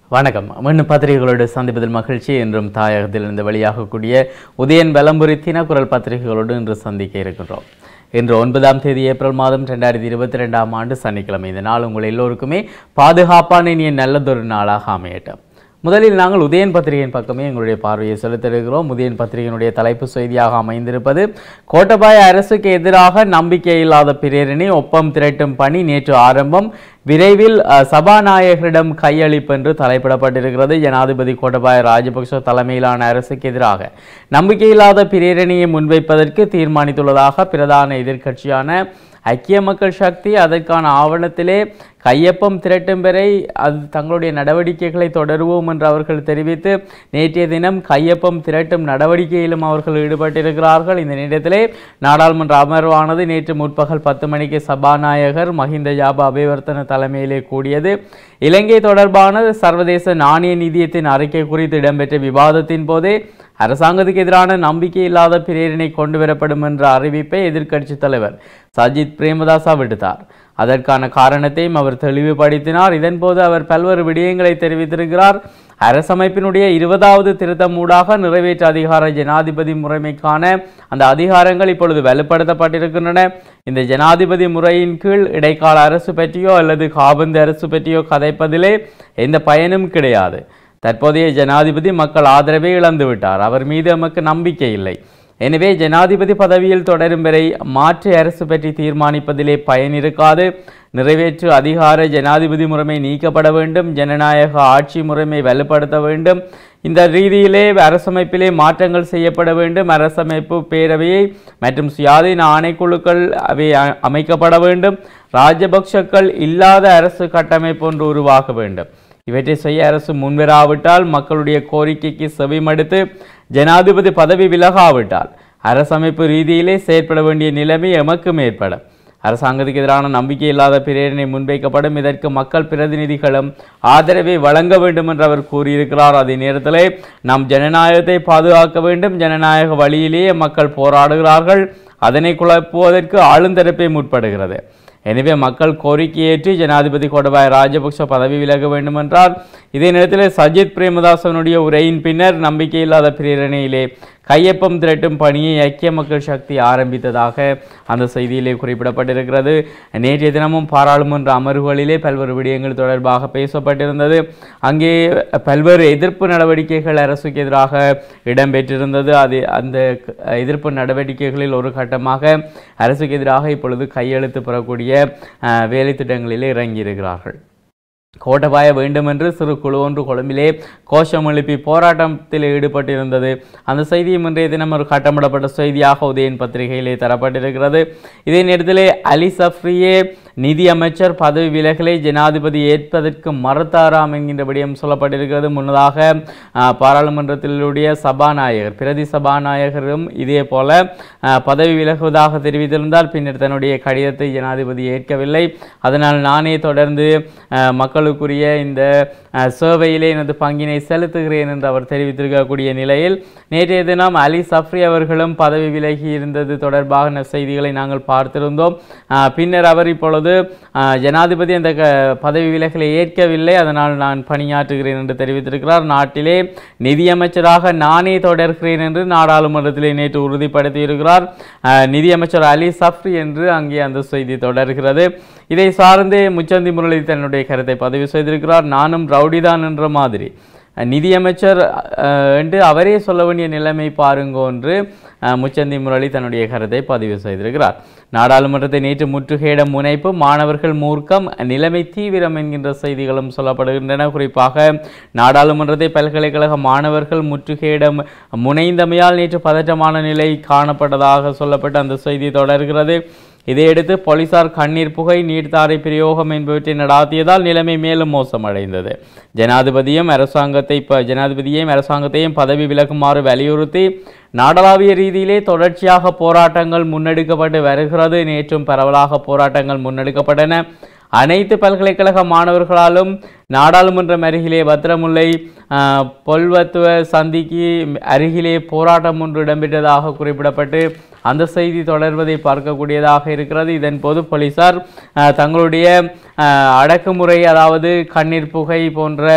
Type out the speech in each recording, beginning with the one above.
வணக்கம் மீண்டும் பத்திரிகைகளோடு சந்திப்பதில் மகிழ்ச்சி என்றும் தாயகத்திலிருந்து வெளியாகக்கூடிய உதயன் பலம்புரி தினக்குரல் பத்திரிகைகளோடு இன்று சந்திக்க இருக்கின்றோம் இன்று ஒன்பதாம் தேதி ஏப்ரல் மாதம் ரெண்டாயிரத்தி இருபத்தி ரெண்டாம் ஆண்டு சனிக்கிழமை இந்த நாள் உங்கள் எல்லோருக்குமே பாதுகாப்பான இனிய நல்லதொரு நாளாக அமையட்டும் முதலில் நாங்கள் உதயன் பத்திரிகையின் பக்கமே எங்களுடைய பார்வையை செலுத்திருக்கிறோம் உதயன் பத்திரிகையினுடைய தலைப்பு செய்தியாக அமைந்திருப்பது கோட்டபாய அரசுக்கு எதிராக நம்பிக்கையில்லாத பிரேரணை ஒப்பம் திரட்டும் பணி நேற்று ஆரம்பம் விரைவில் அஹ், சபாநாயகரிடம் கையளிப்பு என்று தலைப்பிடப்பட்டிருக்கிறது ஜனாதிபதி கோட்டபாய ராஜபக்ஷ தலைமையிலான அரசுக்கு எதிராக நம்பிக்கையில்லாத பிரேரணையை முன்வைப்பதற்கு தீர்மானித்துள்ளதாக பிரதான எதிர்க்கட்சியான ஐக்கிய மக்கள் சக்தி அதற்கான ஆவணத்திலே கையொப்பம் திரட்டும் வரை அது தங்களுடைய நடவடிக்கைகளை தொடருவோம் என்று அவர்கள் தெரிவித்து நேற்றைய தினம் கையொப்பம் திரட்டும் நடவடிக்கையிலும் அவர்கள் ஈடுபட்டிருக்கிறார்கள் இந்த நேரத்திலே நாடாளுமன்ற அமர்வானது நேற்று முற்பகல் பத்து மணிக்கு சபாநாயகர் மஹிந்த ஜாப அபிவர்த்தன தலைமையிலே கூடியது இலங்கை தொடர்பான சர்வதேச நாணய நிதியத்தின் அறிக்கை குறித்து இடம்பெற்ற விவாதத்தின் போதே அரசாங்கத்துக்கு எதிரான நம்பிக்கையில்லாத பிரேரணை கொண்டு வரப்படும் என்ற அறிவிப்பை எதிர்க்கட்சித் தலைவர் சஜித் பிரேமதாசா விடுத்தார் அதற்கான காரணத்தையும் அவர் தெளிவுபடுத்தினார் இதன்போது அவர் பல்வேறு விடயங்களை தெரிவித்திருக்கிறார் அரசமைப்பினுடைய இருபதாவது திருத்தம் ஊடாக நிறைவேற்ற அதிகார ஜனாதிபதி முறைமைக்கான அந்த அதிகாரங்கள் இப்பொழுது வலுப்படுத்தப்பட்டிருக்கின்றன இந்த ஜனாதிபதி முறையின் கீழ் இடைக்கால அரசு பற்றியோ அல்லது காபந்து அரசு பற்றியோ கதைப்பதிலே எந்த பயனும் கிடையாது தற்போதைய ஜனாதிபதி மக்கள் ஆதரவை இழந்து விட்டார் அவர் மீது நமக்கு நம்பிக்கை இல்லை எனவே ஜனாதிபதி பதவியில் தொடரும் வரை மாற்று அரசு பற்றி தீர்மானிப்பதிலே பயன் இருக்காது நிறைவேற்று அதிகார ஜனாதிபதி முறைமை நீக்கப்பட வேண்டும் ஜனநாயக ஆட்சி முறைமை வலுப்படுத்த வேண்டும் இந்த ரீதியிலே அரசமைப்பிலே மாற்றங்கள் செய்யப்பட வேண்டும் அரசமைப்பு பேரவையை மற்றும் சுயாதீன ஆணைக்குழுக்கள் அவை அ- அமைக்கப்பட வேண்டும் ராஜபக்ஷக்கள் இல்லாத அரசு கட்டமைப்பு ஒன்று உருவாக வேண்டும் இவற்றை செய்ய அரசு முன்வராவிட்டால் மக்களுடைய கோரிக்கைக்கு செவிமடுத்து ஜனாதிபதி பதவி விலகாவிட்டால் அரசமைப்பு ரீதியிலே செயற்பட வேண்டிய நிலைமை எமக்கும் ஏற்படும் அரசாங்கத்துக்கு எதிரான நம்பிக்கையில்லாத பிரேரணை முன்வைக்கப்படும் இதற்கு மக்கள் பிரதிநிதிகளும் ஆதரவை வழங்க வேண்டும் என்று அவர் கூறியிருக்கிறார் அதே நேரத்திலே நாம் ஜனநாயகத்தை பாதுகாக்க வேண்டும் ஜனநாயக வழியிலேயே மக்கள் போராடுகிறார்கள் அதனை குழப்புவதற்கு ஆளுந்தரப்பை முற்படுகிறது எனவே மக்கள் கோரிக்கையேற்று ஜனாதிபதி கோடபாய ராஜபக்ஷ பதவி விலக வேண்டுமென்றார் இதே நேரத்தில் சஜித் பிரேமதாசனுடைய உரையின் பின்னர் நம்பிக்கையில்லாத பிரேரணையிலே கையொப்பம் திரட்டும் பணியை ஐக்கிய மக்கள் சக்தி ஆரம்பித்ததாக அந்த செய்தியிலே குறிப்பிடப்பட்டிருக்கிறது நேற்றைய தினமும் பாராளுமன்ற அமர்வுகளிலே பல்வேறு விடயங்கள் தொடர்பாக பேசப்பட்டிருந்தது அங்கே பல்வேறு எதிர்ப்பு நடவடிக்கைகள் அரசுக்கு எதிராக இடம்பெற்றிருந்தது அது அந்த க- எதிர்ப்பு நடவடிக்கைகளில் ஒரு கட்டமாக அரசுக்கு எதிராக இப்பொழுது கையெழுத்து பெறக்கூடிய அஹ், வேலை திட்டங்களிலே இறங்கியிருக்கிறார்கள் கோட்டபாய வேண்டும் என்று சிறு குழு ஒன்று கொழும்பிலே கோஷம் எழுப்பி போராட்டத்தில் ஈடுபட்டிருந்தது அந்த செய்தியும் இன்றைய தினம் ஒரு கட்டமிடப்பட்ட செய்தியாக உதயன் பத்திரிகையிலே தரப்பட்டிருக்கிறது இதே நேரத்திலே அலி சஃப்ரியே நிதி அமைச்சர் பதவி விலகலை ஜனாதிபதி ஏற்பதற்கு மறுத்தாராம் என்கின்ற விடயம் சொல்லப்பட்டிருக்கிறது முன்னதாக ஆஹ், பாராளுமன்றத்திலுடைய சபாநாயகர் பிரதி சபாநாயகரும் இதே போல ஆஹ், பதவி விலகுவதாக தெரிவித்திருந்தால் பின்னர் தன்னுடைய கடிதத்தை ஜனாதிபதி ஏற்கவில்லை அதனால் நானே தொடர்ந்து ஆஹ், மக்களுக்குரிய இந்த ஆஹ், சேவையிலே எனது பங்கினை செலுத்துகிறேன் என்று அவர் தெரிவித்திருக்கக்கூடிய நிலையில் நேற்றைய தினம் அலி சஃப்ரி அவர்களும் பதவி விலகி இருந்தது தொடர்பான செய்திகளை நாங்கள் பார்த்திருந்தோம் ஆஹ், பின்னர் அவர் இப்பொழுது ஆஹ், ஜனாதிபதி அந்த க- பதவி விலகலை ஏற்கவில்லை அதனால் நான் பணியாற்றுகிறேன் என்று தெரிவித்திருக்கிறார் நாட்டிலே நிதியமைச்சராக நானே தொடர்கிறேன் என்று நாடாளுமன்றத்திலே நேற்று உறுதிப்படுத்தியிருக்கிறார் ஆஹ், நிதியமைச்சர் அலி சஃப்ரி என்று அங்கே அந்த செய்தி தொடர்கிறது இதை சார்ந்தே முச்சந்தி முரளி தன்னுடைய கருத்தை பதிவு செய்திருக்கிறார் நானும் ரவுடிதான் என்ற மாதிரி அஹ், நிதியமைச்சர் அஹ், என்று அவரே சொல்ல வேண்டிய நிலைமை பாருங்க என்று அஹ், முச்சந்தி முரளி தன்னுடைய கருத்தை பதிவு செய்திருக்கிறார் நாடாளுமன்றத்தை நேற்று முற்றுகையிட முனைப்பு மாணவர்கள் மூர்க்கம் நிலைமை தீவிரம் என்கின்ற செய்திகளும் சொல்லப்படுகின்றன குறிப்பாக நாடாளுமன்றத்தை பல்கலைக்கழக மாணவர்கள் முற்றுகையிட மு- முனைந்தமையால் நேற்று பதற்றமான நிலை காணப்பட்டதாக சொல்லப்பட்ட அந்த செய்தி தொடர்கிறது இதையடுத்து போலீசார் கண்ணீர் புகை நீர்த்தாரை பிரயோகம் என்பவற்றை நடாத்தியதால் நிலைமை மேலும் மோசமடைந்தது ஜனாதிபதியும் அரசாங்கத்தை ப- ஜனாதிபதியையும் அரசாங்கத்தையும் பதவி விலகுமாறு வலியுறுத்தி நாடளாவிய ரீதியிலே தொடர்ச்சியாக போராட்டங்கள் முன்னெடுக்கப்பட்டு வருகிறது நேற்றும் பரவலாக போராட்டங்கள் முன்னெடுக்கப்பட்டன அனைத்து பல்கலைக்கழக மாணவர்களாலும் நாடாளுமன்றம் அருகிலே பத்திரமுல்லை ஆஹ், பொல்வத்துவ சந்திக்கு அருகிலே போராட்டம் ஒன்று இடம்பெற்றதாக குறிப்பிடப்பட்டு அந்த செய்தி தொடர்வதை பார்க்கக்கூடியதாக இருக்கிறது இதன் போது போலீசார் ஆஹ், தங்களுடைய ஆஹ், அடக்குமுறை அதாவது கண்ணீர் புகை போன்ற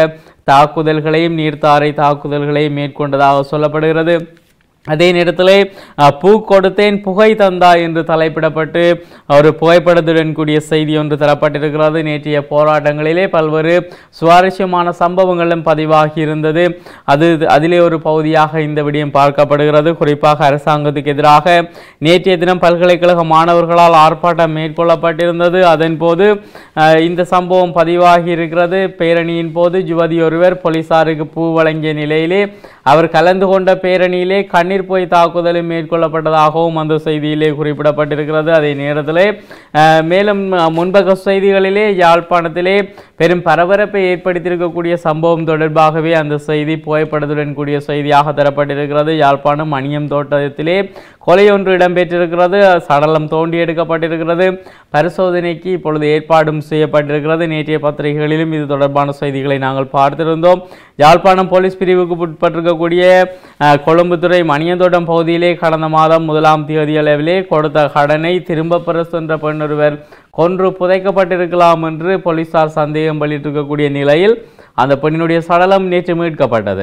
தாக்குதல்களையும் நீர்த்தாரை தாக்குதல்களையும் மேற்கொண்டதாக சொல்லப்படுகிறது அதே நேரத்திலே அஹ், பூ கொடுத்தேன் புகை தந்தா என்று தலைப்பிடப்பட்டு ஒரு புகைப்படத்துடன் கூடிய செய்தி ஒன்று தரப்பட்டிருக்கிறது நேற்றைய போராட்டங்களிலே பல்வேறு சுவாரஸ்யமான சம்பவங்களும் பதிவாகி இருந்தது அது அதிலே ஒரு பகுதியாக இந்த விடயம் பார்க்கப்படுகிறது குறிப்பாக அரசாங்கத்துக்கு எதிராக நேற்றைய தினம் பல்கலைக்கழக மாணவர்களால் ஆர்ப்பாட்டம் மேற்கொள்ளப்பட்டிருந்தது அதன் போது அஹ், இந்த சம்பவம் பதிவாகி இருக்கிறது பேரணியின் போது யுவதி ஒருவர் போலீசாருக்கு பூ வழங்கிய நிலையிலே அவர் கலந்து கொண்ட பேரணியிலே கண்ணீர் போய் தாக்குதலும் மேற்கொள்ளப்பட்டதாகவும் அந்த செய்தியிலே குறிப்பிடப்பட்டிருக்கிறது அதே நேரத்திலே அஹ், மேலும் அஹ், முன்பக்க செய்திகளிலே யாழ்ப்பாணத்திலே பெரும் பரபரப்பை ஏற்படுத்தியிருக்கக்கூடிய சம்பவம் தொடர்பாகவே அந்த செய்தி புகைப்படத்துடன் கூடிய செய்தியாக தரப்பட்டிருக்கிறது யாழ்ப்பாணம் மணியம் தோட்டத்திலே கொலை ஒன்று இடம்பெற்றிருக்கிறது சடலம் தோண்டி எடுக்கப்பட்டிருக்கிறது பரிசோதனைக்கு இப்பொழுது ஏற்பாடும் செய்யப்பட்டிருக்கிறது நேற்றைய பத்திரிகைகளிலும் இது தொடர்பான செய்திகளை நாங்கள் பார்த்திருந்தோம் யாழ்ப்பாணம் போலீஸ் பிரிவுக்கு உட்பட்டிருக்கக்கூடிய அஹ், கொழும்புத்துறை மணியந்தோட்டம் பகுதியிலே கடந்த மாதம் முதலாம் தேதி அளவிலே கொடுத்த கடனை திரும்ப பெற சென்ற பெண்ணொருவர் கொன்று புதைக்கப்பட்டிருக்கலாம் என்று போலீசார் சந்தேகம் வெளியிட்டிருக்கக்கூடிய நிலையில் அந்த பெண்ணினுடைய சடலம் நேற்று மீட்கப்பட்டது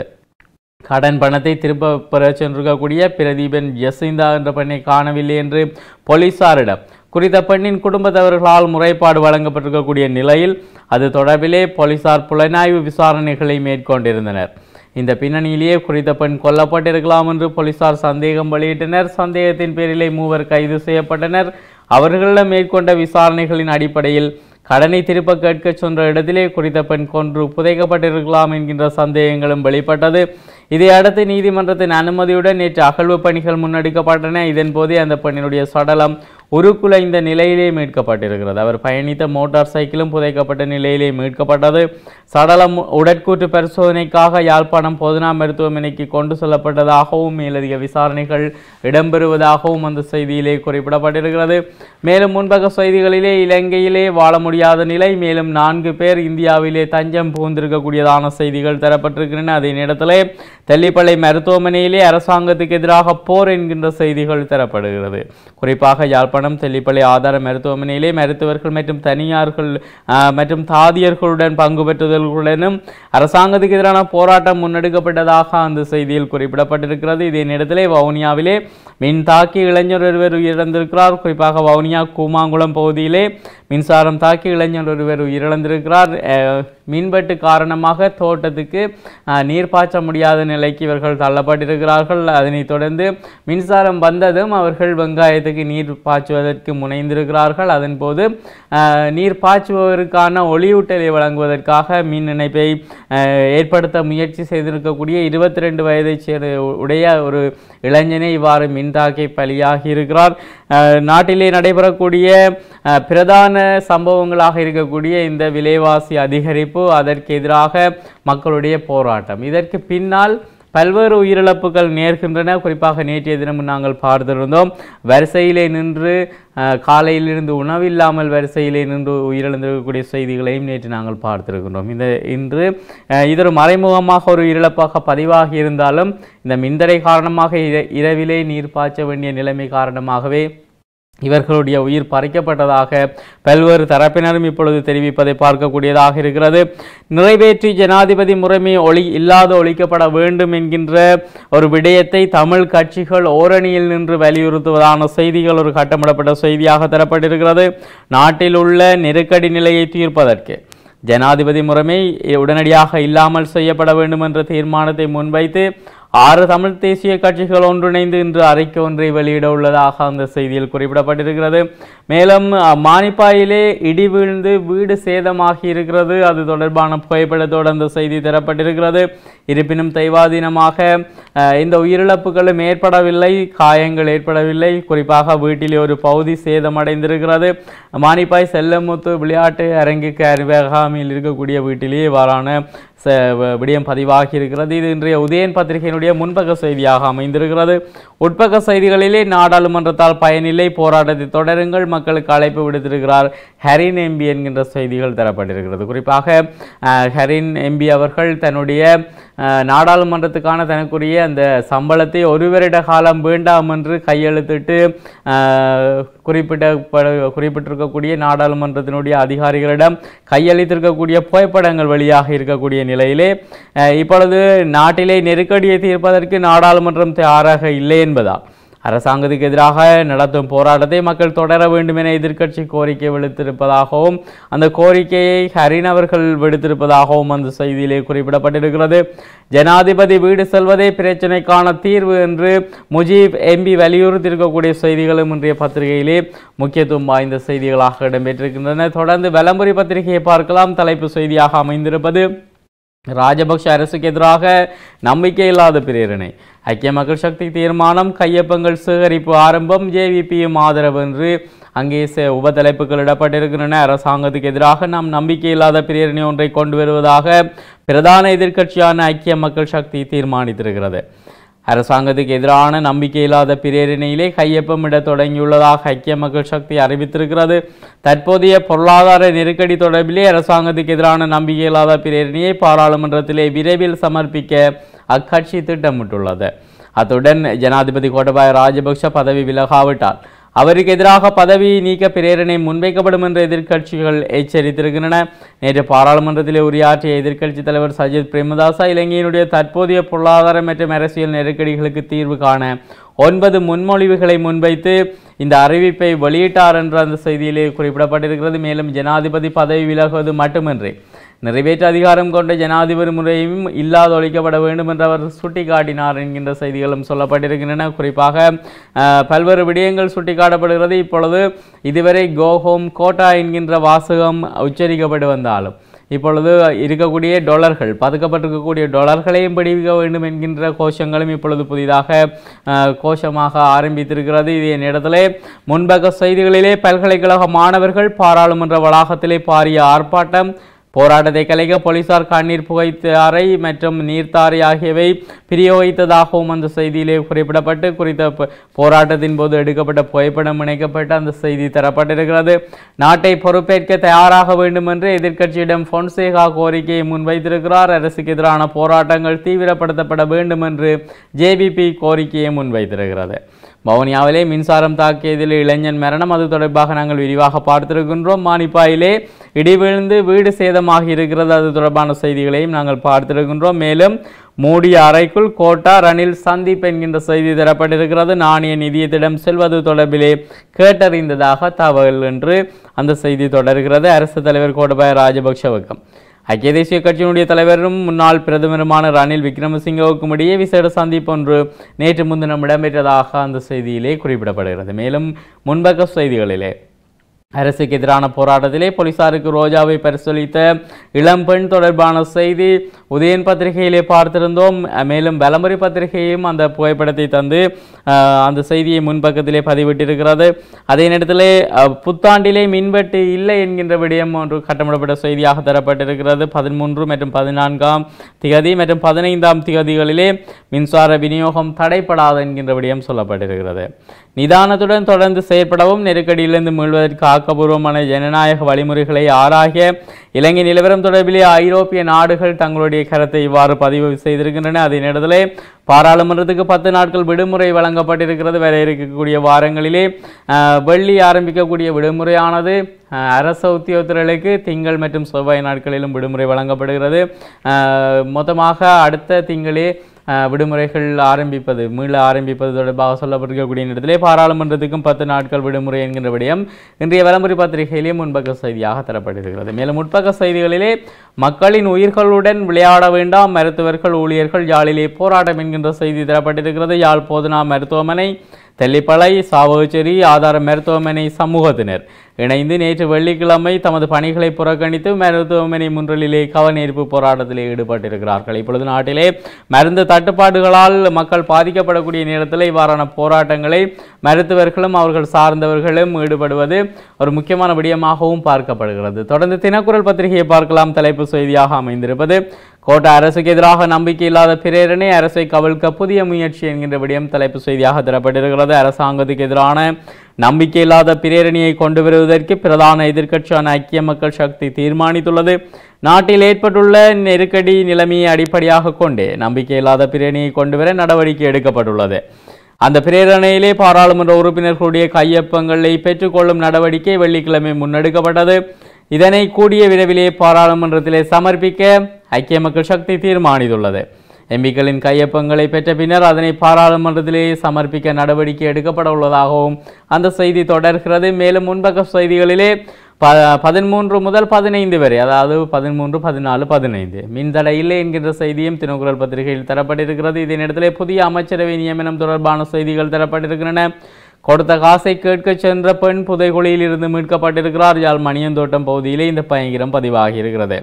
கடன் பணத்தை திரும்ப பெற சென்றிருக்கக்கூடிய பிரதீபன் யசிந்தா என்ற பெண்ணை காணவில்லை என்று போலீசாரிடம் குறித்த பெண்ணின் குடும்பத்தவர்களால் முறைப்பாடு வழங்கப்பட்டிருக்கக்கூடிய நிலையில் அது தொடர்பிலே போலீசார் புலனாய்வு விசாரணைகளை மேற்கொண்டிருந்தனர் இந்த பின்னணியிலேயே குறித்த பெண் கொல்லப்பட்டிருக்கலாம் என்று போலீசார் சந்தேகம் வெளியிட்டனர் சந்தேகத்தின் பேரிலே மூவர் கைது செய்யப்பட்டனர் அவர்களிடம் மேற்கொண்ட விசாரணைகளின் அடிப்படையில் கடனை திருப்ப கேட்க சென்ற இடத்திலே குறித்த பெண் கொன்று புதைக்கப்பட்டிருக்கலாம் என்கின்ற சந்தேகங்களும் வெளிப்பட்டது இதையடுத்து நீதிமன்றத்தின் அனுமதியுடன் நேற்று அகழ்வு பணிகள் முன்னெடுக்கப்பட்டன இதன்போதே அந்த பெண்ணினுடைய சடலம் உருக்குலைந்த நிலையிலே மீட்கப்பட்டிருக்கிறது அவர் பயணித்த மோட்டார் சைக்கிளும் புதைக்கப்பட்ட நிலையிலே மீட்கப்பட்டது சடலம் உடற்கூற்று பரிசோதனைக்காக யாழ்ப்பாணம் பொதுனா மருத்துவமனைக்கு கொண்டு செல்லப்பட்டதாகவும் மேலதிக விசாரணைகள் இடம்பெறுவதாகவும் அந்த செய்தியிலே குறிப்பிடப்பட்டிருக்கிறது மேலும் முன்பக செய்திகளிலே இலங்கையிலே வாழ முடியாத நிலை மேலும் நான்கு பேர் இந்தியாவிலே தஞ்சம் புகுந்திருக்கக்கூடியதான செய்திகள் தரப்பட்டிருக்கின்றன அதே நேரத்திலே தெல்லிப்பளை மருத்துவமனையிலே அரசாங்கத்துக்கு எதிராக போர் என்கின்ற செய்திகள் தரப்படுகிறது குறிப்பாக யாழ்ப்பாணம் தெல்லிப்பளை ஆதார மருத்துவமனையிலே மருத்துவர்கள் மற்றும் தனியார்கள் ஆஹ், மற்றும் தாதியர்களுடன் பங்கு பெற்றுதல்களுடனும் அரசாங்கத்துக்கு எதிரான போராட்டம் முன்னெடுக்கப்பட்டதாக அந்த செய்தியில் குறிப்பிடப்பட்டிருக்கிறது இதே நேரத்திலே வவுனியாவிலே மின் தாக்கி இளைஞர் ஒருவர் உயிரிழந்திருக்கிறார் குறிப்பாக வவுனியா கூமாங்குளம் பகுதியிலே மின்சாரம் தாக்கி இளைஞர் ஒருவர் உயிரிழந்திருக்கிறார் அஹ், மின்வெட்டு காரணமாக தோட்டத்துக்கு அஹ், நீர் பாய்ச்ச முடியாத நிலைக்கு இவர்கள் தள்ளப்பட்டிருக்கிறார்கள் அதனைத் தொடர்ந்து மின்சாரம் வந்ததும் அவர்கள் வெங்காயத்துக்கு நீர் பாய்ச்சுவதற்கு முனைந்திருக்கிறார்கள் அதன்போது அஹ், நீர் பாய்ச்சுவதற்கான ஒளியூட்டலை வழங்குவதற்காக மின் இணைப்பை அஹ், ஏற்படுத்த முயற்சி செய்திருக்கக்கூடிய இருபத்தி ரெண்டு வயதைச் சேர் உடைய ஒரு இளைஞனை இவ்வாறு மின்தாக்கி பலியாகி இருக்கிறார் அஹ், நாட்டிலே நடைபெறக்கூடிய அஹ், பிரதான சம்பவங்களாக இருக்கக்கூடிய இந்த விலைவாசி அதிகரிப்பு அதற்கு எதிராக மக்களுடைய போராட்டம் இதற்கு பின்னால் பல்வேறு உயிரிழப்புகள் நேர்கின்றன குறிப்பாக நேற்றைய தினம் நாங்கள் பார்த்திருந்தோம் வரிசையிலே நின்று அஹ், காலையிலிருந்து உணவில்லாமல் வரிசையிலே நின்று உயிரிழந்திருக்கக்கூடிய செய்திகளையும் நேற்று நாங்கள் பார்த்திருக்கின்றோம் இந்த இன்று அஹ், இது ஒரு மறைமுகமாக ஒரு உயிரிழப்பாக பதிவாகி இருந்தாலும் இந்த மின்தடை காரணமாக இர- இரவிலே நீர் பாய்ச்ச வேண்டிய நிலைமை காரணமாகவே இவர்களுடைய உயிர் பறிக்கப்பட்டதாக பல்வேறு தரப்பினரும் இப்பொழுது தெரிவிப்பதை பார்க்கக்கூடியதாக இருக்கிறது நிறைவேற்றி ஜனாதிபதி முறைமை ஒளி இல்லாத ஒழிக்கப்பட வேண்டும் என்கின்ற ஒரு விடயத்தை தமிழ் கட்சிகள் ஓரணியில் நின்று வலியுறுத்துவதான செய்திகள் ஒரு கட்டமிடப்பட்ட செய்தியாக தரப்பட்டிருக்கிறது நாட்டில் உள்ள நெருக்கடி நிலையை தீர்ப்பதற்கு ஜனாதிபதி முறைமை உடனடியாக இல்லாமல் செய்யப்பட வேண்டும் என்ற தீர்மானத்தை முன்வைத்து ஆறு தமிழ் தேசிய கட்சிகள் ஒன்றிணைந்து இன்று அறிக்கை ஒன்றை வெளியிட உள்ளதாக அந்த செய்தியில் குறிப்பிடப்பட்டிருக்கிறது மேலும் அஹ், மானிப்பாயிலே இடி வீழ்ந்து வீடு சேதமாகி இருக்கிறது அது தொடர்பான புகைப்படத்தோடு அந்த செய்தி தரப்பட்டிருக்கிறது இருப்பினும் தெய்வாதீனமாக அஹ், இந்த உயிரிழப்புகளும் ஏற்படவில்லை காயங்கள் ஏற்படவில்லை குறிப்பாக வீட்டிலே ஒரு பகுதி சேதமடைந்திருக்கிறது மானிப்பாய் செல்லமுத்து விளையாட்டு அரங்குக்கு அருகாமையில் இருக்கக்கூடிய வீட்டிலேயே இவ்வாறான ச- வ- விடயம் பதிவாகி இருக்கிறது இது இன்றைய உதயன் பத்திரிகையினுடைய முன்பக்க செய்தியாக அமைந்திருக்கிறது உட்பக்க செய்திகளிலே நாடாளுமன்றத்தால் பயனில்லை போராட்டத்தை தொடருங்கள் மக்களுக்கு அழைப்பு விடுத்திருக்கிறார் ஹரின் எம்பி என்கின்ற செய்திகள் தரப்பட்டிருக்கிறது குறிப்பாக அஹ், ஹரின் எம்பி அவர்கள் தன்னுடைய அஹ், நாடாளுமன்றத்துக்கான தனக்குரிய அந்த சம்பளத்தை ஒரு வருட காலம் வேண்டாம் என்று கையெழுத்திட்டு அஹ், குறிப்பிட்ட ப- குறிப்பிட்டிருக்கக்கூடிய நாடாளுமன்றத்தினுடைய அதிகாரிகளிடம் கையளித்திருக்கக்கூடிய புகைப்படங்கள் வழியாக இருக்கக்கூடிய நிலையிலே அஹ், இப்பொழுது நாட்டிலே நெருக்கடியை தீர்ப்பதற்கு நாடாளுமன்றம் தயாராக இல்லை என்பதா அரசாங்கத்துக்கு எதிராக நடத்தும் போராட்டத்தை மக்கள் தொடர வேண்டும் என எதிர்க்கட்சி கோரிக்கை விடுத்திருப்பதாகவும் அந்த கோரிக்கையை ஹரின் அவர்கள் விடுத்திருப்பதாகவும் அந்த செய்தியிலே குறிப்பிடப்பட்டிருக்கிறது ஜனாதிபதி வீடு செல்வதே பிரச்சினைக்கான தீர்வு என்று முஜீப் எம்பி வலியுறுத்தியிருக்கக்கூடிய செய்திகளும் இன்றைய பத்திரிகையிலே முக்கியத்துவம் வாய்ந்த செய்திகளாக இடம்பெற்றிருக்கின்றன தொடர்ந்து விளம்பரி பத்திரிகையை பார்க்கலாம் தலைப்பு செய்தியாக அமைந்திருப்பது ராஜபக்ஷ அரசுக்கு எதிராக நம்பிக்கையில்லாத பிரேரணை ஐக்கிய மக்கள் சக்தி தீர்மானம் கையொப்பங்கள் சேகரிப்பு ஆரம்பம் ஜேவிபியும் ஆதரவு என்று அங்கே ச- உபதலைப்புகள் இடப்பட்டிருக்கின்றன அரசாங்கத்துக்கு எதிராக நாம் நம்பிக்கையில்லாத பிரேரணை ஒன்றை கொண்டு வருவதாக பிரதான எதிர்க்கட்சியான ஐக்கிய மக்கள் சக்தி தீர்மானித்திருக்கிறது அரசாங்கத்துக்கு எதிரான நம்பிக்கையில்லாத பிரேரணையிலே கையொப்பமிட தொடங்கியுள்ளதாக ஐக்கிய மக்கள் சக்தி அறிவித்திருக்கிறது தற்போதைய பொருளாதார நெருக்கடி தொடர்பிலே அரசாங்கத்துக்கு எதிரான நம்பிக்கையில்லாத பிரேரணையை பாராளுமன்றத்திலே விரைவில் சமர்ப்பிக்க அக்கட்சி திட்டமிட்டுள்ளது அத்துடன் ஜனாதிபதி கோட்டபாய ராஜபக்ஷ பதவி விலகாவிட்டால் அவருக்கு எதிராக பதவி நீக்க பிரேரணை முன்வைக்கப்படும் என்று எதிர்க்கட்சிகள் எச்சரித்திருக்கின்றன நேற்று பாராளுமன்றத்திலே உரையாற்றிய எதிர்க்கட்சி தலைவர் சஜித் பிரேமதாசா இலங்கையினுடைய தற்போதைய பொருளாதார மற்றும் அரசியல் நெருக்கடிகளுக்கு தீர்வு காண ஒன்பது முன்மொழிவுகளை முன்வைத்து இந்த அறிவிப்பை வெளியிட்டார் என்ற அந்த செய்தியிலே குறிப்பிடப்பட்டிருக்கிறது மேலும் ஜனாதிபதி பதவி விலகுவது மட்டுமின்றி நிறைவேற்று அதிகாரம் கொண்ட ஜனாதிபதி முறையும் இல்லாதொழிக்கப்பட வேண்டும் என்று அவர் சுட்டிக்காட்டினார் என்கின்ற செய்திகளும் சொல்லப்பட்டிருக்கின்றன குறிப்பாக அஹ், பல்வேறு விடயங்கள் சுட்டிக்காட்டப்படுகிறது இப்பொழுது இதுவரை கோ ஹோம் கோட்டா என்கின்ற வாசகம் உச்சரிக்கப்பட்டு வந்தாலும் இப்பொழுது இருக்கக்கூடிய டொலர்கள் பதுக்கப்பட்டிருக்கக்கூடிய டொலர்களையும் பிடிக்க வேண்டும் என்கின்ற கோஷங்களும் இப்பொழுது புதிதாக அஹ், கோஷமாக ஆரம்பித்திருக்கிறது இதே நேரத்திலே முன்பக்க செய்திகளிலே பல்கலைக்கழக மாணவர்கள் பாராளுமன்ற வளாகத்திலே பாரிய ஆர்ப்பாட்டம் போராட்டத்தை கலைக்க போலீசார் கண்ணீர் புகைத்தாரை மற்றும் நீர்த்தாரை ஆகியவை பிரயோகித்ததாகவும் அந்த செய்தியிலே குறிப்பிடப்பட்டு குறித்த ப- போராட்டத்தின் போது எடுக்கப்பட்ட புகைப்படம் இணைக்கப்பட்டு அந்த செய்தி தரப்பட்டிருக்கிறது நாட்டை பொறுப்பேற்க தயாராக வேண்டும் என்று எதிர்க்கட்சியிடம் பொன்சேகா கோரிக்கையை முன்வைத்திருக்கிறார் அரசுக்கு எதிரான போராட்டங்கள் தீவிரப்படுத்தப்பட வேண்டும் என்று ஜேபிபி கோரிக்கையை முன்வைத்திருக்கிறது வவுனியாவிலே மின்சாரம் தாக்கியதில் இளைஞன் மரணம் அது தொடர்பாக நாங்கள் விரிவாக பார்த்திருக்கின்றோம் மானிப்பாயிலே இடி விழுந்து வீடு சேதமாகி இருக்கிறது அது தொடர்பான செய்திகளையும் நாங்கள் பார்த்திருக்கின்றோம் மேலும் மூடிய அறைக்குள் கோட்டா ரணில் சந்திப்பு என்கின்ற செய்தி தரப்பட்டிருக்கிறது நாணய நிதியத்திடம் செல்வது தொடர்பிலே கேட்டறிந்ததாக தகவல் என்று அந்த செய்தி தொடர்கிறது அரசு தலைவர் கோட்டபாய ராஜபக்ஷவுக்கும் ஐக்கிய தேசிய கட்சியினுடைய தலைவரும் முன்னாள் பிரதமருமான ரணில் விக்ரமசிங்கவுக்கும் இடையே விசேட சந்திப்பு ஒன்று நேற்று முன்தினம் இடம்பெற்றதாக அந்த செய்தியிலே குறிப்பிடப்படுகிறது மேலும் முன்பக்க செய்திகளிலே அரசுக்கு எதிரான போராட்டத்திலே போலீசாருக்கு ரோஜாவை பரிசீலித்த இளம்பெண் தொடர்பான செய்தி உதயன் பத்திரிகையிலே பார்த்திருந்தோம் அஹ் மேலும் வலமுறை பத்திரிகையும் அந்த புகைப்படத்தை தந்து அஹ், அந்த செய்தியை முன்பக்கத்திலே பதிவிட்டிருக்கிறது அதே நேரத்திலே அஹ், புத்தாண்டிலே மின்வெட்டு இல்லை என்கின்ற விடயம் ஒன்று கட்டமிடப்பட்ட செய்தியாக தரப்பட்டிருக்கிறது பதிமூன்று மற்றும் பதினான்காம் திகதி மற்றும் பதினைந்தாம் திகதிகளிலே மின்சார விநியோகம் தடைப்படாது என்கின்ற விடயம் சொல்லப்பட்டிருக்கிறது நிதானத்துடன் தொடர்ந்து செயற்படவும் நெருக்கடியிலிருந்து மீள்வதற்கு ஆக்கபூர்வமான ஜனநாயக வழிமுறைகளை ஆராய இலங்கை நிலவரம் தொடர்பிலே ஐரோப்பிய நாடுகள் தங்களுடைய கருத்தை இவ்வாறு பதிவு செய்திருக்கின்றன அதே நேரத்திலே பாராளுமன்றத்துக்கு பத்து நாட்கள் விடுமுறை வழங்கப்பட்டிருக்கிறது வர இருக்கக்கூடிய வாரங்களிலே அஹ், வெள்ளி ஆரம்பிக்கக்கூடிய விடுமுறையானது அஹ், அரச உத்தியோகத்தர்களுக்கு திங்கள் மற்றும் செவ்வாய் நாட்களிலும் விடுமுறை வழங்கப்படுகிறது அஹ், மொத்தமாக அடுத்த திங்களே அஹ், விடுமுறைகள் ஆரம்பிப்பது மீள ஆரம்பிப்பது தொடர்பாக சொல்லப்பட்டிருக்கக்கூடிய இடத்திலே பாராளுமன்றத்துக்கும் பத்து நாட்கள் விடுமுறை என்கின்ற விடயம் இன்றைய விளம்பரி பத்திரிகையிலே முன்பக்க செய்தியாக தரப்பட்டிருக்கிறது மேலும் முற்பக்க செய்திகளிலே மக்களின் உயிர்களுடன் விளையாட வேண்டாம் மருத்துவர்கள் ஊழியர்கள் யாழிலே போராட்டம் என்கின்ற செய்தி தரப்பட்டிருக்கிறது யாழ் போதனா மருத்துவமனை தெல்லிப்பளை சாவகச்சேரி ஆதார மருத்துவமனை சமூகத்தினர் இணைந்து நேற்று வெள்ளிக்கிழமை தமது பணிகளை புறக்கணித்து மருத்துவமனை முன்றலிலே கவனீர்ப்பு போராட்டத்திலே ஈடுபட்டிருக்கிறார்கள் இப்பொழுது நாட்டிலே மருந்து தட்டுப்பாடுகளால் மக்கள் பாதிக்கப்படக்கூடிய நேரத்தில் இவ்வாறான போராட்டங்களை மருத்துவர்களும் அவர்கள் சார்ந்தவர்களும் ஈடுபடுவது ஒரு முக்கியமான விடயமாகவும் பார்க்கப்படுகிறது தொடர்ந்து தினக்குரல் பத்திரிகையை பார்க்கலாம் தலைப்பு செய்தியாக அமைந்திருப்பது கோட்டா அரசுக்கு எதிராக நம்பிக்கை இல்லாத பிரேரணை அரசை கவிழ்க்க புதிய முயற்சி என்கின்ற விடயம் தலைப்பு செய்தியாக தரப்பட்டிருக்கிறது அரசாங்கத்துக்கு எதிரான நம்பிக்கையில்லாத பிரேரணியை கொண்டு வருவதற்கு பிரதான எதிர்க்கட்சியான ஐக்கிய மக்கள் சக்தி தீர்மானித்துள்ளது நாட்டில் ஏற்பட்டுள்ள நெருக்கடி நிலைமையை அடிப்படையாக கொண்டு நம்பிக்கையில்லாத பிரேரணியை கொண்டு வர நடவடிக்கை எடுக்கப்பட்டுள்ளது அந்த பிரேரணையிலே பாராளுமன்ற உறுப்பினர்களுடைய கையொப்பங்களை பெற்றுக்கொள்ளும் நடவடிக்கை வெள்ளிக்கிழமை முன்னெடுக்கப்பட்டது இதனை கூடிய விரைவிலே பாராளுமன்றத்திலே சமர்ப்பிக்க ஐக்கிய மக்கள் சக்தி தீர்மானித்துள்ளது எம்பிக்களின் கையொப்பங்களை பெற்ற பின்னர் அதனை பாராளுமன்றத்திலே சமர்ப்பிக்க நடவடிக்கை எடுக்கப்பட உள்ளதாகவும் அந்த செய்தி தொடர்கிறது மேலும் முன்பக்க செய்திகளிலே ப பதிமூன்று முதல் பதினைந்து வரை அதாவது பதிமூன்று பதினாலு பதினைந்து மின்தடை இல்லை என்கின்ற செய்தியும் தினக்குரல் பத்திரிகையில் தரப்பட்டிருக்கிறது இதனிடத்திலே புதிய அமைச்சரவை நியமனம் தொடர்பான செய்திகள் தரப்பட்டிருக்கின்றன கொடுத்த காசை கேட்க சென்ற பெண் புதைகுழியில் இருந்து மீட்கப்பட்டிருக்கிறார் யாழ் மணியந்தோட்டம் பகுதியிலே இந்த பயங்கரம் பதிவாகி இருக்கிறது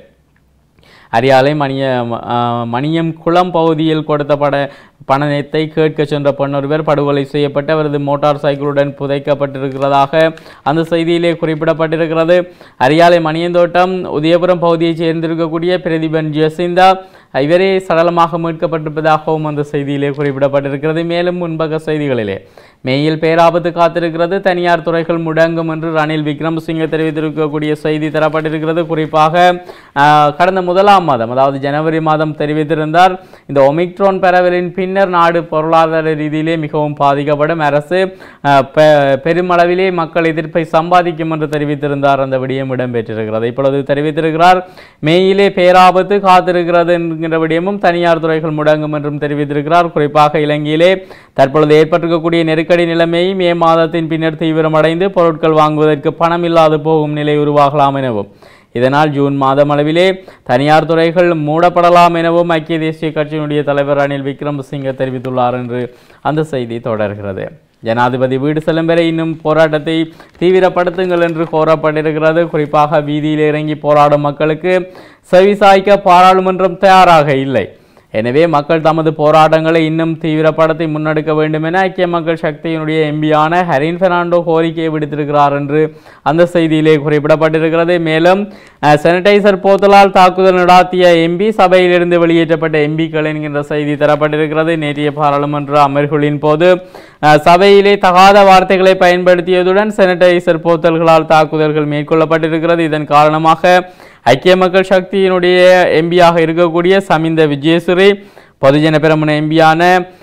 அரியாலை மணிய அஹ், மணியம் குளம் பகுதியில் கொடுத்த பட பணத்தை கேட்க சென்ற பெண்ணொருவர் படுகொலை செய்யப்பட்டு அவரது மோட்டார் சைக்கிளுடன் புதைக்கப்பட்டிருக்கிறதாக அந்த செய்தியிலே குறிப்பிடப்பட்டிருக்கிறது அரியாலை மணியந்தோட்டம் உதயபுரம் பகுதியைச் சேர்ந்திருக்கக்கூடிய பிரதிபன் ஜெசிந்தா இவரே சடலமாக மீட்கப்பட்டிருப்பதாகவும் அந்த செய்தியிலே குறிப்பிடப்பட்டிருக்கிறது மேலும் முன்பக்க செய்திகளிலே மேயில் பேராபத்து காத்திருக்கிறது தனியார் துறைகள் முடங்கும் என்று ரணில் விக்ரமசிங்க தெரிவித்திருக்கக்கூடிய செய்தி தரப்பட்டிருக்கிறது குறிப்பாக ஆஹ், கடந்த முதலாம் மாதம் அதாவது ஜனவரி மாதம் தெரிவித்திருந்தார் இந்த ஒமிக்ரோன் பரவலின் பின்னர் நாடு பொருளாதார ரீதியிலே மிகவும் பாதிக்கப்படும் அரசு ஆஹ், பெ- பெருமளவிலே மக்கள் எதிர்ப்பை சம்பாதிக்கும் என்று தெரிவித்திருந்தார் அந்த விடயம் இடம்பெற்றிருக்கிறது இப்பொழுது தெரிவித்திருக்கிறார் மேயிலே பேராபத்து காத்திருக்கிறது என்கின்ற விடயமும் தனியார் துறைகள் முடங்கும் என்றும் தெரிவித்திருக்கிறார் குறிப்பாக இலங்கையிலே தற்பொழுது ஏற்பட்டிருக்கக்கூடிய நெருக்கடி நிலைமை மே மாதத்தின் பின்னர் தீவிரமடைந்து பொருட்கள் வாங்குவதற்கு பணம் இல்லாது போகும் நிலை உருவாகலாம் எனவும் இதனால் ஜூன் மாதம் அளவிலே தனியார் துறைகள் மூடப்படலாம் எனவும் ஐக்கிய தேசிய கட்சியினுடைய தலைவர் ரணில் விக்ரமசிங்க தெரிவித்துள்ளார் என்று அந்த செய்தி தொடர்கிறது ஜனாதிபதி வீடு செல்லும் வரை இன்னும் போராட்டத்தை தீவிரப்படுத்துங்கள் என்று கோரப்பட்டிருக்கிறது குறிப்பாக வீதியில் இறங்கி போராடும் மக்களுக்கு செவிசாய்க்க பாராளுமன்றம் தயாராக இல்லை எனவே மக்கள் தமது போராட்டங்களை இன்னும் தீவிரப்படுத்தி முன்னெடுக்க வேண்டும் என ஐக்கிய மக்கள் சக்தியினுடைய எம்பியான ஹரின் பெர்னாண்டோ கோரிக்கை விடுத்திருக்கிறார் என்று அந்த செய்தியிலே குறிப்பிடப்பட்டிருக்கிறது மேலும் அஹ், சானிடைசர் போத்தலால் தாக்குதல் நடாத்திய எம்பி சபையிலிருந்து வெளியேற்றப்பட்ட எம்பிக்கள் என்கின்ற செய்தி தரப்பட்டிருக்கிறது நேற்றைய பாராளுமன்ற அமர்வுகளின் போது அஹ், சபையிலே தகாத வார்த்தைகளை பயன்படுத்தியதுடன் சானிடைசர் போத்தல்களால் தாக்குதல்கள் மேற்கொள்ளப்பட்டிருக்கிறது இதன் காரணமாக ஐக்கிய மக்கள் சக்தியினுடைய எம்பியாக இருக்கக்கூடிய சமிந்த விஜயசுரி பொதுஜன பெரமுன எம்பியான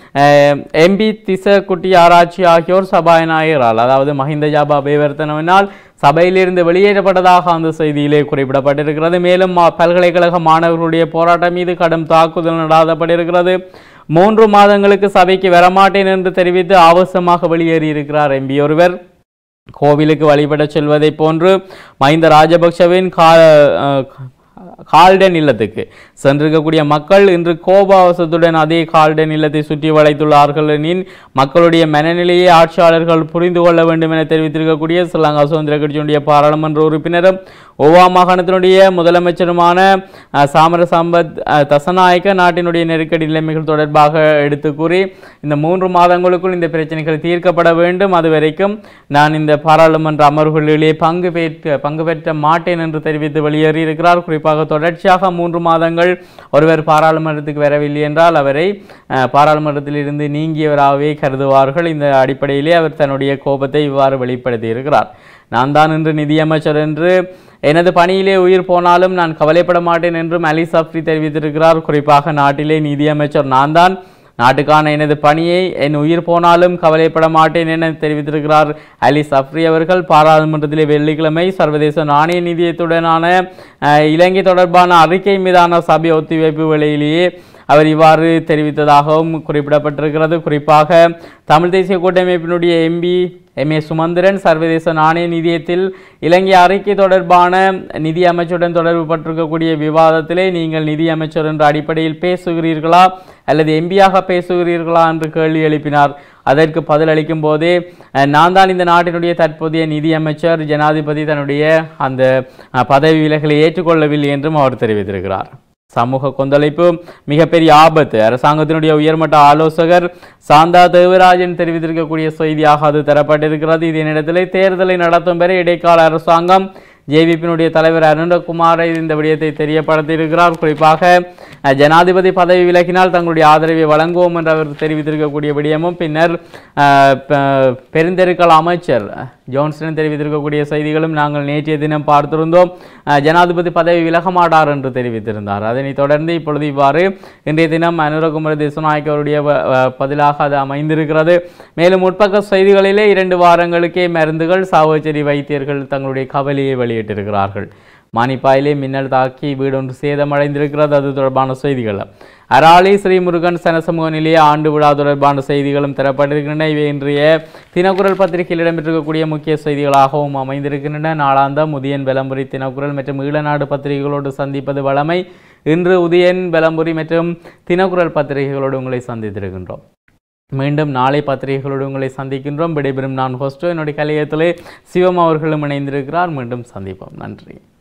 எம்பி திசக்குட்டி ஆராய்ச்சி ஆகியோர் சபாநாயகரால் அதாவது மஹிந்த ஜாபா அபேவர்த்தனவினால் சபையிலிருந்து வெளியேற்றப்பட்டதாக அந்த செய்தியிலே குறிப்பிடப்பட்டிருக்கிறது மேலும் மா- பல்கலைக்கழக மாணவர்களுடைய போராட்டம் மீது கடும் தாக்குதல் நடாத்தப்பட்டிருக்கிறது மூன்று மாதங்களுக்கு சபைக்கு வரமாட்டேன் என்று தெரிவித்து ஆவேசமாக வெளியேறியிருக்கிறார் எம்பி ஒருவர் கோவிலுக்கு வழிபடச் செல்வதைப் போன்று மஹிந்த ராஜபக்ஷவின் கா அஹ், கால்டன் இல்லத்துக்கு சென்றிருக்கக்கூடிய மக்கள் இன்று கோபாவசத்துடன் அதே கால்டன் இல்லத்தை சுற்றி வளைத்துள்ளார்கள் எனின் மக்களுடைய மனநிலையை ஆட்சியாளர்கள் புரிந்து கொள்ள வேண்டும் என தெரிவித்திருக்கக்கூடிய ஸ்ரீலங்கா சுதந்திர கட்சியினுடைய பாராளுமன்ற உறுப்பினரும் ஓவா மாகாணத்தினுடைய முதலமைச்சருமான அஹ், சாமர சம்பத் அஹ், தசநாயக்க நாட்டினுடைய நெருக்கடி நிலைமைகள் தொடர்பாக எடுத்து கூறி இந்த மூன்று மாதங்களுக்குள் இந்த பிரச்சனைகள் தீர்க்கப்பட வேண்டும் அது வரைக்கும் நான் இந்த பாராளுமன்ற அமர்வுகளிலே பங்கு பெற்ற பங்கு பெற்ற மாட்டேன் என்று தெரிவித்து வெளியேறியிருக்கிறார் குறிப்பாக தொடர்ச்சியாக மூன்று மாதங்கள் ஒருவர் பாராளுமன்றத்துக்கு வரவில்லை என்றால் அவரை அஹ், பாராளுமன்றத்தில் இருந்து நீங்கியவராகவே கருதுவார்கள் இந்த அடிப்படையிலே அவர் தன்னுடைய கோபத்தை இவ்வாறு வெளிப்படுத்தியிருக்கிறார் நான் தான் இன்று நிதியமைச்சர் என்று எனது பணியிலே உயிர் போனாலும் நான் கவலைப்பட மாட்டேன் என்றும் அலி சப்ரி தெரிவித்திருக்கிறார் குறிப்பாக நாட்டிலே நிதியமைச்சர் நான் தான் நாட்டுக்கான எனது பணியை என் உயிர் போனாலும் கவலைப்பட மாட்டேன் என தெரிவித்திருக்கிறார் அலி சப்ரி அவர்கள் பாராளுமன்றத்திலே வெள்ளிக்கிழமை சர்வதேச நாணய நிதியத்துடனான அஹ், இலங்கை தொடர்பான அறிக்கை மீதான சபை ஒத்திவைப்பு வேளையிலேயே அவர் இவ்வாறு தெரிவித்ததாகவும் குறிப்பிடப்பட்டிருக்கிறது குறிப்பாக தமிழ் தேசிய கூட்டமைப்பினுடைய எம்பி எம் ஏ சுமந்திரன் சர்வதேச நாணய நிதியத்தில் இலங்கை அறிக்கை தொடர்பான நிதி அமைச்சருடன் தொடர்பு பட்டிருக்கக்கூடிய விவாதத்திலே நீங்கள் நிதி அமைச்சர் என்ற அடிப்படையில் பேசுகிறீர்களா அல்லது எம்பியாக பேசுகிறீர்களா என்று கேள்வி எழுப்பினார் அதற்கு பதிலளிக்கும் போதே அஹ், நான் தான் இந்த நாட்டினுடைய தற்போதைய நிதி அமைச்சர் ஜனாதிபதி தன்னுடைய அந்த அஹ், பதவி விலகலை ஏற்றுக்கொள்ளவில்லை என்றும் அவர் தெரிவித்திருக்கிறார் சமூக கொந்தளிப்பு மிகப்பெரிய ஆபத்து அரசாங்கத்தினுடைய உயர்மட்ட ஆலோசகர் சாந்தா தேவராஜன் தெரிவித்திருக்கக்கூடிய செய்தியாக அது தரப்பட்டிருக்கிறது இதனிடத்திலே தேர்தலை நடத்தும் வரை இடைக்கால அரசாங்கம் ஜேவிபியினுடைய தலைவர் அருணகுமாரை இந்த விடயத்தை தெரியப்படுத்தியிருக்கிறார் குறிப்பாக அஹ், ஜனாதிபதி பதவி விலகினால் தங்களுடைய ஆதரவை வழங்குவோம் என்று அவர் தெரிவித்திருக்கக்கூடிய விடயமும் பின்னர் அஹ், ப- பெருந்தெருக்கள் அமைச்சர் ஜோன்சன் தெரிவித்திருக்கக்கூடிய செய்திகளும் நாங்கள் நேற்றைய தினம் பார்த்திருந்தோம் அஹ், ஜனாதிபதி பதவி விலக மாட்டார் என்று தெரிவித்திருந்தார் அதனைத் தொடர்ந்து இப்பொழுது இவ்வாறு இன்றைய தினம் அனுரகுமார திசுநாயக் அவருடைய வ- வ- பதிலாக அது அமைந்திருக்கிறது மேலும் உட்பக்க செய்திகளிலே இரண்டு வாரங்களுக்கே மருந்துகள் சாவச்சேரி வைத்தியர்கள் தங்களுடைய கவலையை வெளியிட்டிருக்கிறார்கள் மானிப்பாயிலே மின்னல் தாக்கி வீடொன்று சேதமடைந்திருக்கிறது அது தொடர்பான செய்திகள் அராலி ஸ்ரீமுருகன் சனசமூக நிலைய ஆண்டு விழா தொடர்பான செய்திகளும் தரப்பட்டிருக்கின்றன இவை இன்றைய தினக்குரல் பத்திரிகையில் இடம்பெற்றிருக்கக்கூடிய முக்கிய செய்திகளாகவும் அமைந்திருக்கின்றன நாளாந்த முதியன் விளம்பரி தினக்குரல் மற்றும் ஈழநாடு பத்திரிகைகளோடு சந்திப்பது வழமை இன்று உதயன் விளம்பரி மற்றும் தினக்குரல் பத்திரிகைகளோடு உங்களை சந்தித்திருக்கின்றோம் மீண்டும் நாளை பத்திரிகைகளோடு உங்களை சந்திக்கின்றோம் விடைபெறும் நான் ஹோஸ்டோ என்னுடைய கலையத்திலே சிவம் அவர்களும் இணைந்திருக்கிறார் மீண்டும் சந்திப்போம் நன்றி